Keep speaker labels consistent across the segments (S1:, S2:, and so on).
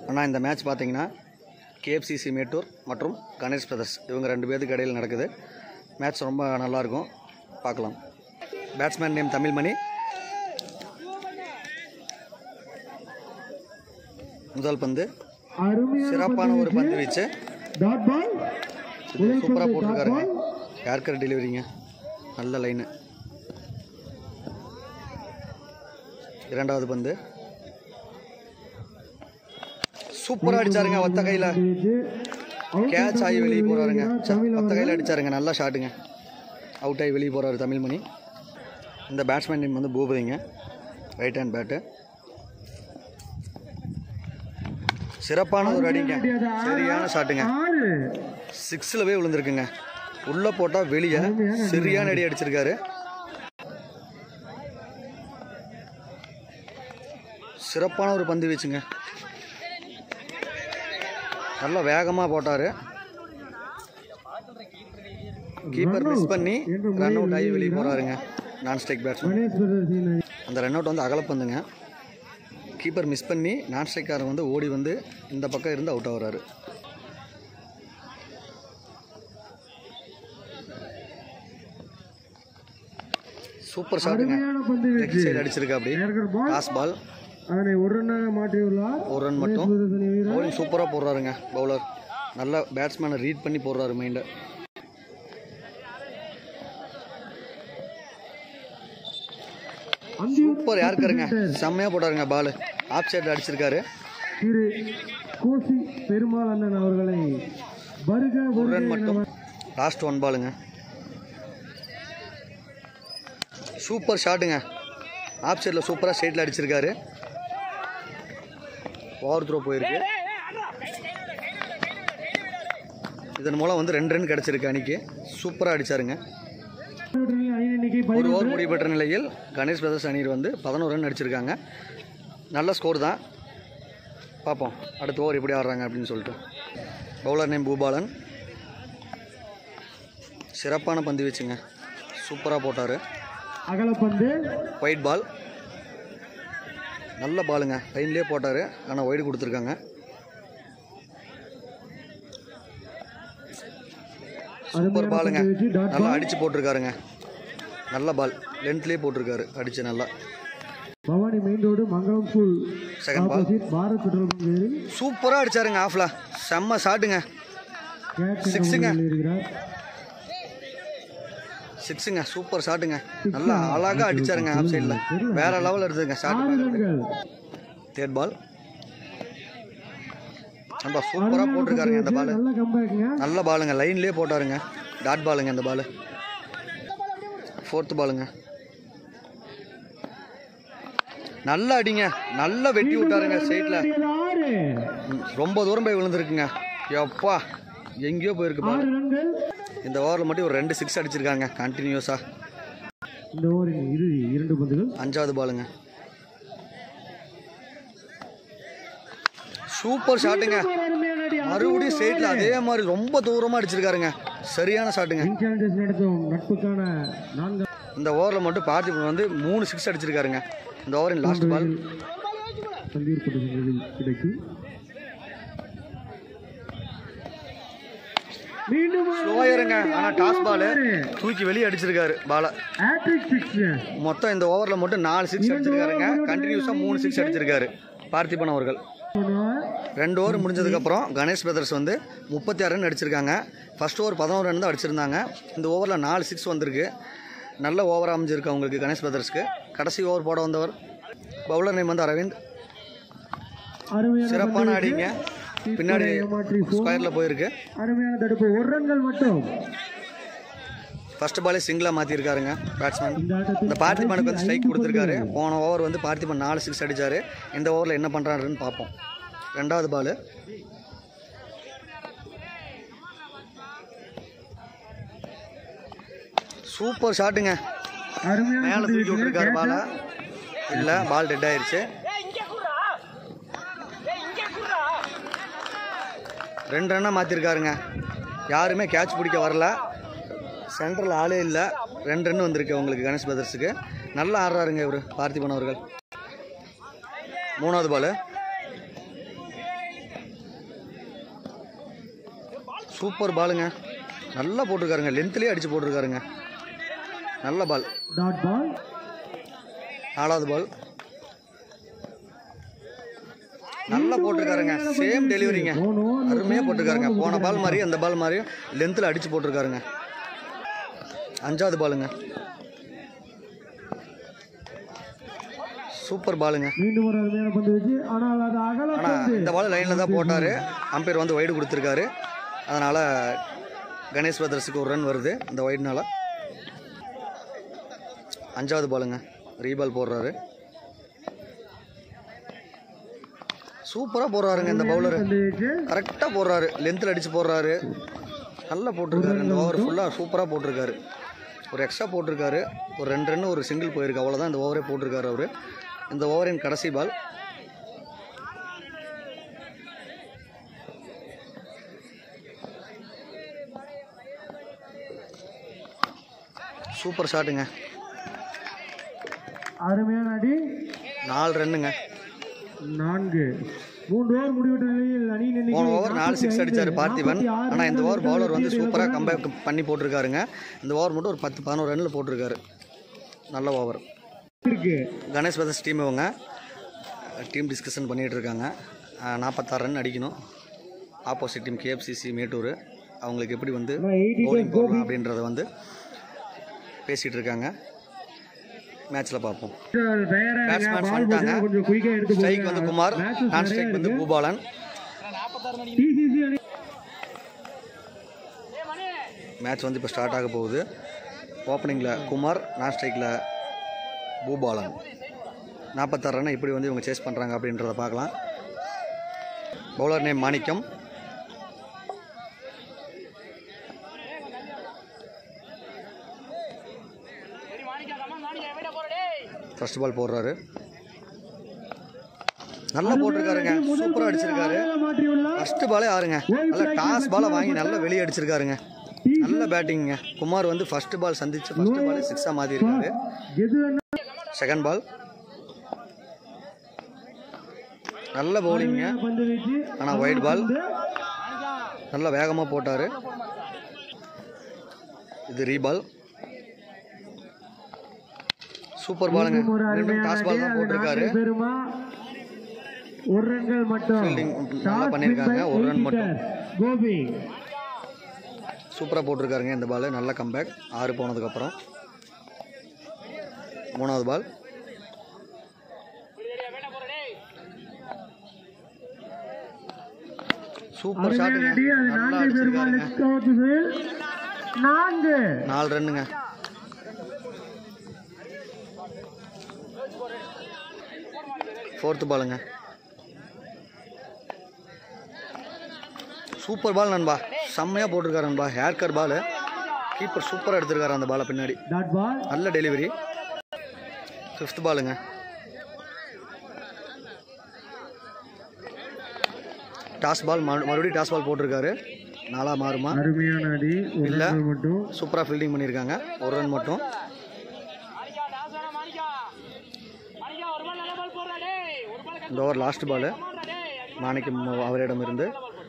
S1: ஆனால் இந்த மேட்ச் பார்த்தீங்கன்னா கேஎஃப்சிசி மேட்டூர் மற்றும் கணேஷ் பிரதர்ஸ் இவங்க ரெண்டு பேருக்கு இடையில் நடக்குது மேட்ச் ரொம்ப நல்லாயிருக்கும் பார்க்கலாம் பேட்ஸ்மேன் நேம் தமிழ்மணி முதல் பந்து
S2: அருமையான
S1: சிறப்பான ஒரு பந்து வீச்சு
S2: டாட் பால்
S1: சூப்பராக போட்டிருக்காருங்க யார்கர் டெலிவரிங்க நல்ல லைனு இரண்டாவது பந்து சூப்பராக அடிச்சாருங்க ஒத்த கையில் கேட்ச் ஆகி வெளியே போறாருங்க ச, ஒத்த கையில் அடிச்சாருங்க நல்லா ஷாட்டுங்க அவுட் ஆகி வெளியே போறாரு தமிழ்மணி இந்த பேட்ஸ்மேன் நேம் வந்து பூபதிங்க ரைட் ஹேண்ட் பேட்டு சிறப்பான ஒரு அடிங்க சரியான ஷாட்டுங்க
S2: ஆறு
S1: சிக்ஸில் போய் விழுந்திருக்குங்க உள்ளே போட்டால் வெளியே சரியான அடி அடிச்சிருக்காரு சிறப்பான ஒரு பந்து வீச்சுங்க நல்லா வேகமாக போட்டார் கீப்பர் மிஸ் பண்ணி ரன் அவுட் ஆகி வெளியே போகிறாருங்க நான் ஸ்ட்ரைக் பேட்ஸ்மேன்
S2: கணேஷ் பிரதர்ஸின்
S1: அந்த ரன் அவுட் வந்து அகலப்பந்துங்க கீப்பர் மிஸ் பண்ணி நான் ஸ்ட்ரைக்காரன் வந்து ஓடி வந்து இந்த பக்கம் இருந்து அவுட் ஆகுறாரு சூப்பர் ஷாட்டுங்க
S2: அருமையான பந்து
S1: லெக்
S2: வீச்சு
S1: சைடு அடிச்சிருக்கா அப்படி
S2: ஏர்கர் பால்
S1: டாஸ் பால்
S2: அதனை ஒரு ரன்னாக மாற்றியுள்ளார்
S1: ஒரு ரன் மட்டும்
S2: பிரதர்சனி வீரர்
S1: பவுலிங் சூப்பராக போடுறாருங்க பவுலர் நல்லா பேட்ஸ்மேனை ரீட் பண்ணி போடுறாரு மைண்டை
S2: அந்தி
S1: சூப்பர் யாருக்காருங்க செம்மையாக போட்டாருங்க பால் ஆஃப் சைடில் அடிச்சிருக்காரு
S2: திரு கோசி பெருமாள் அண்ணன் அவர்களை வருக
S1: ஒரு
S2: வருக
S1: ரன்
S2: என
S1: மட்டும் லாஸ்ட் ஒன் பாலுங்க சூப்பர் ஷாட்டுங்க ஆஃப் சைடில் சூப்பராக ஸ்ட்ரைட்டில் அடிச்சிருக்காரு ஓவர் த்ரோ போயிருக்கு இதன் மூலம் வந்து ரெண்டு ரன் கிடச்சிருக்கு அணிக்கு சூப்பராக அடிச்சாருங்க
S2: அணி எண்ணிக்கை
S1: ஒரு ஓவர் முடிவு பெற்ற நிலையில் கணேஷ் பிரதர்ஸ் அணியில் வந்து பதினோரு ரன் அடிச்சிருக்காங்க நல்ல ஸ்கோர் தான் பார்ப்போம் அடுத்த ஓவர் எப்படி ஆடுறாங்க அப்படின்னு சொல்லிட்டு பவுலர் நேம் பூபாலன் சிறப்பான பந்து வீச்சுங்க சூப்பராக போட்டார்
S2: அகலப்பந்து
S1: ஒயிட் பால் நல்ல பாலுங்க லைன்லேயே போட்டார் ஆனால் ஒயிட் கொடுத்துருக்காங்க சூப்பர் பாலுங்க
S2: பந்து வீச்சு, டாட்
S1: நல்லா அடித்து போட்டிருக்காருங்க நல்ல பால் லென்த்லேயே போட்டிருக்காரு அடித்து நல்லா
S2: Bhavani main road Mangalam school
S1: second ball
S2: opposite Bharat petrol bunk ஏரி
S1: சூப்பராக அடிச்சாருங்க ஆஃப்ல செம்ம ஷாட்டுங்க
S2: கேட்
S1: சிக்ஸுங்க.
S2: இருக்கிறார்
S1: சிக்ஸுங்க சூப்பர் ஷாட்டுங்க நல்லா அழகாக அடிச்சாருங்க ஆஃப் சைடில் வேற லெவலில் எடுத்துங்க
S2: ஆறு
S1: ஷாட்
S2: ரன்கள்
S1: தேர்ட் பால் நம்ம சூப்பராக போட்டிருக்காருங்க இந்த பால்
S2: நல்ல கம்பேக்குங்க
S1: நல்ல பாலுங்க லைன்லேயே போட்டாருங்க டாட் பாலுங்க இந்த பால் ஃபோர்த்து பாலுங்க நல்ல அடிங்க நல்லா வெட்டி விட்டாருங்க சைட்டில்
S2: ஆறு
S1: ரொம்ப தூரம் போய் விழுந்திருக்குங்க எப்பா எங்கேயோ போயிருக்கு பால்
S2: ஆறு ரன்கள்
S1: இந்த ஓவரில் மட்டும் ஒரு ரெண்டு சிக்ஸ் அடிச்சிருக்காங்க கண்டினியூஸாக
S2: இந்த ஓவரின் இறுதி இரண்டு பந்துகள்
S1: அஞ்சாவது பாலுங்க சூப்பர் ஷாட்டுங்க
S2: அருமையான அடி.
S1: மறுபடியும் ஸ்ட்ரெயிட்டில் அதே மாதிரி ரொம்ப தூரமாக அடிச்சிருக்காருங்க சரியான ஷாட்டுங்க
S2: கிங் சேலஞ்சர்ஸ் நடத்தும் நட்புக்கான நான்கு
S1: இந்த ஓவரில் மட்டும் பார்த்திபன் வந்து மூணு சிக்ஸ் அடிச்சிருக்காருங்க இந்த ஓவரின் லாஸ்ட் பால்
S2: சந்தீர் பட்டுகளில் கிடைக்கும் மீண்டும்
S1: ஸ்லோயருங்க ஆனால் டாஸ் பால் தூக்கி வெளியே அடிச்சிருக்காரு பாலை
S2: ஹேட்ரிக் சிக்ஸ்
S1: மொத்தம் இந்த ஓவரில் மட்டும் நாலு சிக்ஸ் அடிச்சிருக்காருங்க கண்டினியூஸாக மூணு சிக்ஸ் அடிச்சிருக்காரு பார்த்திபன் அவர்கள் ரெண்டு ஓவர் முடிஞ்சதுக்கப்புறம் கணேஷ் பிரதர்ஸ் வந்து முப்பத்தி ஆறு ரன் அடிச்சிருக்காங்க ஃபர்ஸ்ட் ஓவர் பதினோரு ரன் தான் அடிச்சிருந்தாங்க இந்த ஓவரில் நாலு சிக்ஸ் வந்திருக்கு நல்ல ஓவர் அமைஞ்சிருக்கு அவங்களுக்கு கணேஷ் பிரதர்ஸ்க்கு கடைசி ஓவர் போட வந்தவர் பவுலர் நேம் வந்து அரவிந்த்
S2: அருமையான
S1: சிறப்பான அடிங்க பின்னாடி ஸ்கொயரில் போயிருக்கு
S2: அருமையான தடுப்பு ஒரு ரன்கள் மட்டும்
S1: ஃபர்ஸ்ட் பாலே சிங்கிளாக மாற்றிருக்காருங்க பேட்ஸ்மேன்
S2: இந்த ஆட்டத்தில்
S1: இந்த பார்த்திபனுக்கு வந்து ஸ்ட்ரைக் கொடுத்துருக்காரு போன ஓவர் வந்து பார்த்திபன் நாலு சிக்ஸ் அடிச்சாரு இந்த ஓவரில் என்ன பண்ணுறாருன்னு பார்ப்போம் ரெண்டாவது பால் சூப்பர் ஷாட்டுங்க
S2: அருமையான
S1: மேலே
S2: பந்து
S1: தூக்கி
S2: வீச்சு.
S1: விட்டுருக்காரு பாலை இல்லை பால் டெட் ஆயிருச்சு ரெண்டு ரன்னாக மாற்றிருக்காருங்க யாருமே கேட்ச் பிடிக்க வரல சென்டரில் ஆளே இல்லை ரெண்டு ரன் வந்திருக்கு உங்களுக்கு கணேஷ் பிரதர்ஸுக்கு நல்லா ஆடுறாருங்க இவர் பார்த்திபன் அவர்கள் மூணாவது பால் சூப்பர் பாலுங்க நல்லா போட்டிருக்காருங்க லென்த்லேயே அடித்து போட்டிருக்காருங்க நல்ல பால்
S2: டாட் பால்
S1: நாலாவது பால் நல்லா போட்டிருக்காருங்க சேம் டெலிவரிங்க அருமையாக போட்டிருக்காருங்க போன பால் மாதிரி அந்த பால் மாதிரி லென்த்தில் அடித்து போட்டிருக்காருங்க அஞ்சாவது பாலுங்க சூப்பர் பாலுங்க
S2: மீண்டும் ஒரு அருமையான பந்து வச்சு ஆனால் அது அகல
S1: ஆனால்
S2: பந்து
S1: இந்த பால் லைனில் தான் போட்டார் அம்பையர் வந்து வைடு கொடுத்துருக்காரு அதனால் கணேஷ் பிரதர்ஸுக்கு ஒரு ரன் வருது இந்த வைடுனால அஞ்சாவது பாலுங்க ரீபால் போடுறாரு சூப்பராக போடுறாருங்க இந்த பவுலர்
S2: பந்து வச்சு
S1: கரெக்டாக போடுறாரு லென்த்தில் அடித்து போடுறாரு நல்லா போட்டிருக்காரு இந்த ஓவர் ஃபுல்லாக சூப்பராக போட்டிருக்காரு ஒரு எக்ஸ்ட்ரா போட்டிருக்காரு ஒரு ரெண்டு ரன் ஒரு சிங்கிள் போயிருக்கு அவ்வளோதான் இந்த ஓவரே போட்டிருக்காரு அவர் இந்த ஓவரின் கடைசி பால் சூப்பர் ஷாட்டுங்க
S2: அருமையான அடி
S1: நாலு ரன்னுங்க
S2: நான்கு மூன்று ஓவர் முடிவிட்ட நிலையில் அணியின் எண்ணிக்கை
S1: போன ஓவர் நாலு சிக்ஸ் அடிச்சார் பார்த்திபன்
S2: 46
S1: ஆனால் இந்த ஓவர் பவுலர் வந்து
S2: ரன்கள்
S1: சூப்பராக கம்பேக் பண்ணி போட்டிருக்காருங்க இந்த ஓவர் மட்டும் ஒரு பத்து பதினோரு ரன்னில் போட்டிருக்காரு நல்ல ஓவர்
S2: இருக்கு
S1: கணேஷ் பிரதர்ஸ் டீம் இவங்க டீம் டிஸ்கஷன் பண்ணிகிட்டு இருக்காங்க நாற்பத்தாறு ரன் அடிக்கணும் ஆப்போசிட் டீம் கேஎஃப்சிசி மேட்டூர் அவங்களுக்கு எப்படி வந்து
S2: எயிட்டி
S1: பவுலிங் போடலாம் அப்படின்றத வந்து பேசிகிட்டு இருக்காங்க மேட்ச்சில் பார்ப்போம்
S2: தயாரா
S1: பேட்ஸ்மேன்ஸ்
S2: பால்
S1: வந்துட்டாங்க
S2: கொஞ்சம் குயிக்கா எடுத்து
S1: ஸ்ட்ரைக் வந்து குமார் நான் ஸ்ட்ரைக் வந்து பூபாலன்
S2: டிசிசி அணி
S1: மேட்ச் வந்து இப்போ ஸ்டார்ட் ஆக போகுது ஓப்பனிங்கில் குமார் நான் ஸ்ட்ரைக்கில் பூபாலன் நாற்பத்தாறு ரன்னை இப்படி வந்து இவங்க சேஸ் பண்ணுறாங்க அப்படின்றத பார்க்கலாம் bowler name Manickam first ball போடுறாரு நல்லா போட்டிருக்காருங்க சூப்பராக அடிச்சிருக்காரு
S2: மாற்றியுள்ளார்
S1: ஃபர்ஸ்ட் பாலே ஆறுங்க நல்ல டாஸ் பாலை வாங்கி நல்லா வெளியே அடிச்சிருக்காருங்க நல்ல பேட்டிங்க குமார் வந்து ஃபர்ஸ்ட் பால் சந்திச்சு ஃபர்ஸ்ட் பால் சிக்ஸாக மாற்றி இருக்காரு
S2: எது வேணா
S1: செகண்ட் பால் நல்ல பவுலிங்க
S2: பந்து வீச்சு
S1: ஆனால் ஒயிட் பால் நல்லா வேகமாக போட்டார் இது ரீபால் சூப்பர் பாலுங்க
S2: ஒரு
S1: மீண்டும் டாஸ் பால் தான் போட்டிருக்காரு
S2: நான்கு பெருமா ஒரு ரன்கள் மட்டும்
S1: Fielding நல்லா பண்ணியிருக்காங்க, ஒரு run மட்டும்.
S2: கோபி
S1: சூப்பராக போட்டிருக்காருங்க இந்த பால் நல்ல கம்பேக் ஆறு போனதுக்கப்புறம் மூணாவது பால் சூப்பர் ஷாட்டுங்க
S2: அடி, அது
S1: நல்லா
S2: நான்கு பெருமா
S1: அடிச்சிருக்காருங்க
S2: லெஃப்ட் அவுட்டுது நான்கு
S1: நாலு ரன்னுங்க ஃபோர்த்து பாலுங்க சூப்பர் பால் நண்பா செம்மையாக போட்டிருக்காரு நண்பா ஹேர் கட் பால் கீப்பர் சூப்பராக எடுத்திருக்காரு அந்த பாலை பின்னாடி
S2: டாட் பால்
S1: நல்ல டெலிவரி ஃபிஃப்த் பாலுங்க டாஸ் பால் மறுபடியும் டாஸ் பால் போட்டிருக்காரு நாலா மாறுமா
S2: அருமையான அடி ஒரு
S1: இல்ல.
S2: ரன்கள் மட்டும்
S1: சூப்பராக ஃபீல்டிங் பண்ணியிருக்காங்க ஒரு ரன் மட்டும் இந்த ஓவர் லாஸ்ட் பால் மாணிக்கம் அவரிடம் இருந்து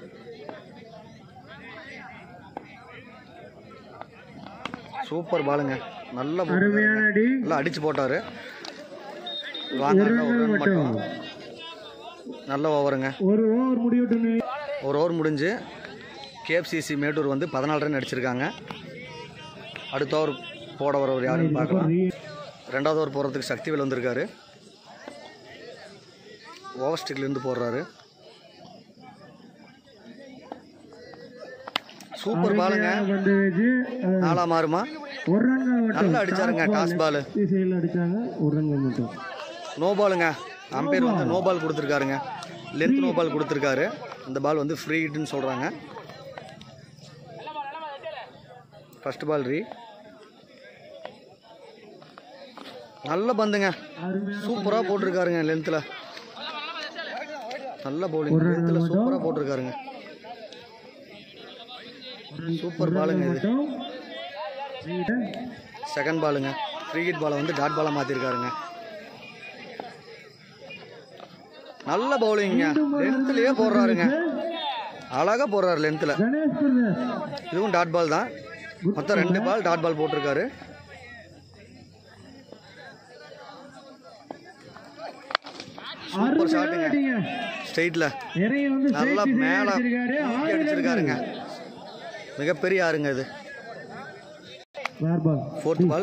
S1: சூப்பர் பாலுங்க நல்ல ball.
S2: அருமையான அடி
S1: நல்லா அடிச்சு போட்டாரு வாங்க
S2: ஒரு
S1: ஒரு
S2: ரன்கள்
S1: ரன்
S2: மட்டும்
S1: மட்டும் நல்ல ஓவருங்க
S2: ஒரு ஓவர் முடிவிட்ட நிலையில்
S1: ஒரு ஓவர் முடிஞ்சு கேஎஃப்சிசி மேட்டூர் வந்து பதினாலு ரன் அடிச்சிருக்காங்க அடுத்த ஓவர் போட வரவர் யாருன்னு பார்க்கலாம் ரெண்டாவது ஓவர் போடுறதுக்கு சக்திவேல் வந்திருக்காரு ஓவர் ஸ்டிக்லேருந்து போடுறாரு சூப்பர் பாலுங்க
S2: வந்து வச்சு அஹ்,
S1: நாலா மாறுமா
S2: ஒரு ரன்கள் மட்டும்
S1: நல்லா அடிச்சாருங்க டாஸ் பால்
S2: திசையில் அடிச்சாங்க ஒரு ரன்கள் மட்டும்
S1: நோ பாலுங்க அம்பையர் வந்து நோ பால் கொடுத்துருக்காருங்க லென்த் நோ பால் கொடுத்துருக்காரு இந்த பால் வந்து ஃப்ரீ ஹிட்னு சொல்கிறாங்க ஃபர்ஸ்ட் பால் ரீ நல்ல பந்துங்க
S2: அருமையான
S1: சூப்பராக போட்டிருக்காருங்க லென்த்தில் நல்ல பவுலிங் லென்த்தில் சூப்பராக போட்டிருக்காருங்க சூப்பர் பாலுங்க இது
S2: மட்டும்
S1: செகண்ட் பாலுங்க ஃப்ரீ ஹிட் பாலை வந்து டாட் பாலாக மாற்றிருக்காருங்க நல்ல பவுலிங்க லென்த்லேயே போடுறாருங்க அழகாக போடுறாரு லென்த்தில்
S2: கணேஷ் பிரதர்ஸ்
S1: இதுவும் டாட் பால் தான் மொத்தம் ரெண்டு பால் டாட் பால் போட்டிருக்காரு சூப்பர் ஷாட்டுங்க
S2: அடிங்க
S1: ஸ்ட்ரெயிட்டில்
S2: நிறைய வந்து
S1: நல்லா
S2: straight
S1: மேலே
S2: அடிச்சிருக்காரு ஆறு
S1: அடிச்சிருக்காருங்க மிகப்பெரிய ஆறுங்க இது
S2: where ball
S1: Fourth ball.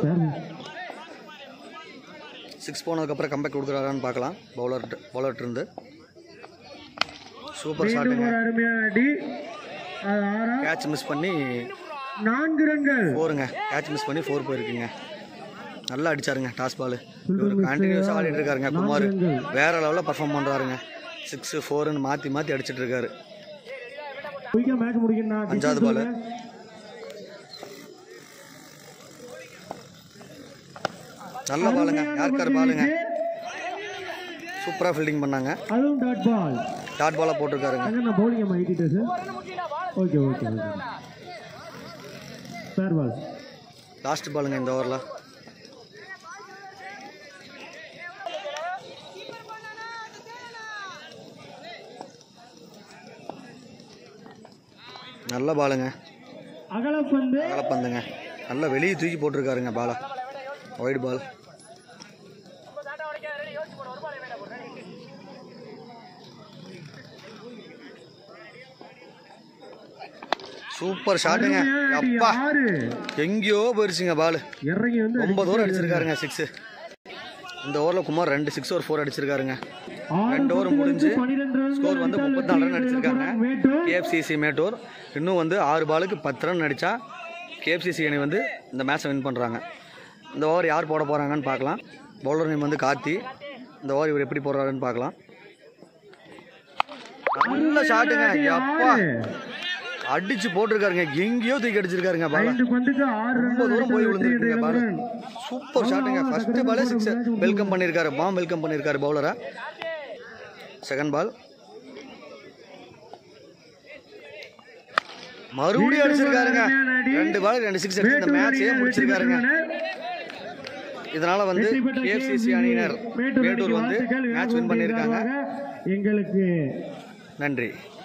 S1: Six போனதுக்கப்புறம் கம்பேக் கொடுக்குறாரான்னு பார்க்கலாம் பவுலர் பவுலர்ட் இருந்து சூப்பர்
S2: மீண்டும்
S1: ஷாட்டுங்க
S2: ஒரு அருமையான அடி அது ஆறா
S1: கேட்ச் மிஸ் பண்ணி
S2: நான்கு ரன்கள்
S1: ஃபோருங்க கேட்ச் மிஸ் பண்ணி ஃபோர் போயிருக்குங்க நல்லா அடிச்சாருங்க டாஸ் பால் இவர் கண்டினியூஸாக ஆடிட்டு இருக்காருங்க குமார் வேற லெவலில் பர்ஃபார்ம் பண்ணுறாருங்க சிக்ஸ் ஃபோருன்னு மாற்றி மாற்றி அடிச்சிட்டு இருக்காரு
S2: குயிக்கா மேட்ச் முடிக்கணும்
S1: அஞ்சாவது ball. நல்ல பாலுங்க யார்கார் பாலுங்க சூப்பராக ஃபீல்டிங் பண்ணாங்க
S2: அதுவும் டாட் பால்
S1: டாட் பாலாக போட்டிருக்காருங்க
S2: அங்க நான் பவுலிங் அம்மா ஐட்டிட்டேன் sir okay okay okay fair ball
S1: last பாலுங்க இந்த ஓவரில் நல்ல பாலுங்க
S2: அகலப்பந்து
S1: அகலப்பந்துங்க நல்லா வெளியே தூக்கி போட்டிருக்காருங்க பாலை ஒயிட் பால் சூப்பர் ஷாட்டுங்க அப்பா
S2: ஆறு
S1: எங்கேயோ போயிருச்சுங்க பால்
S2: இறங்கி வந்து
S1: ரொம்ப தூரம் அடிச்சிருக்காருங்க சிக்ஸ் இந்த ஓவரில் குமார் ரெண்டு சிக்ஸ் ஒரு ஃபோர் அடிச்சிருக்காருங்க
S2: ஆறு
S1: ரெண்டு ஓவர் முடிஞ்சு
S2: பன்னிரெண்டு ரன்
S1: ஸ்கோர் வந்து முப்பத்தி நாலு ரன் அடிச்சிருக்காங்க
S2: மேட்டூர்
S1: கேஎஃப்சிசி மேட்டூர் இன்னும் வந்து ஆறு பாலுக்கு பத்து ரன் அடித்தா கேஎஃப்சிசி அணி வந்து இந்த மேட்ச்சை வின் பண்ணுறாங்க இந்த ஓவர் யார் போட போகிறாங்கன்னு பார்க்கலாம் பவுலர் நேம் வந்து கார்த்தி இந்த ஓவர் இவர் எப்படி போடுறாருன்னு பார்க்கலாம் நல்ல ஷாட்டுங்க அப்பா அடிச்சு போட்டிருக்காருங்க எங்கேயோ தூக்கி அடிச்சிருக்காருங்க பால
S2: ஐந்து பந்துக்கு ஆறு
S1: ரொம்ப
S2: ரன்
S1: தூரம் போய் விழுந்துருக்குங்க பால்
S2: ரன்
S1: சூப்பர் ஷாட்டுங்க ஃபர்ஸ்ட் பாலே சிக்ஸ் வெல்கம் பண்ணியிருக்காரு பாம் வெல்கம் பண்ணியிருக்காரு பவுலரை செகண்ட் பால் மறுபடியும் அடிச்சிருக்காருங்க ரெண்டு பால் ரெண்டு சிக்ஸ் அடிச்சு இந்த மேட்சே முடிச்சிருக்காருங்க இதனால வந்து கேஎஃப்சிசி அணியினர் மேட்டூர் வந்து மேட்ச் வின் பண்ணியிருக்காங்க
S2: எங்களுக்கு
S1: நன்றி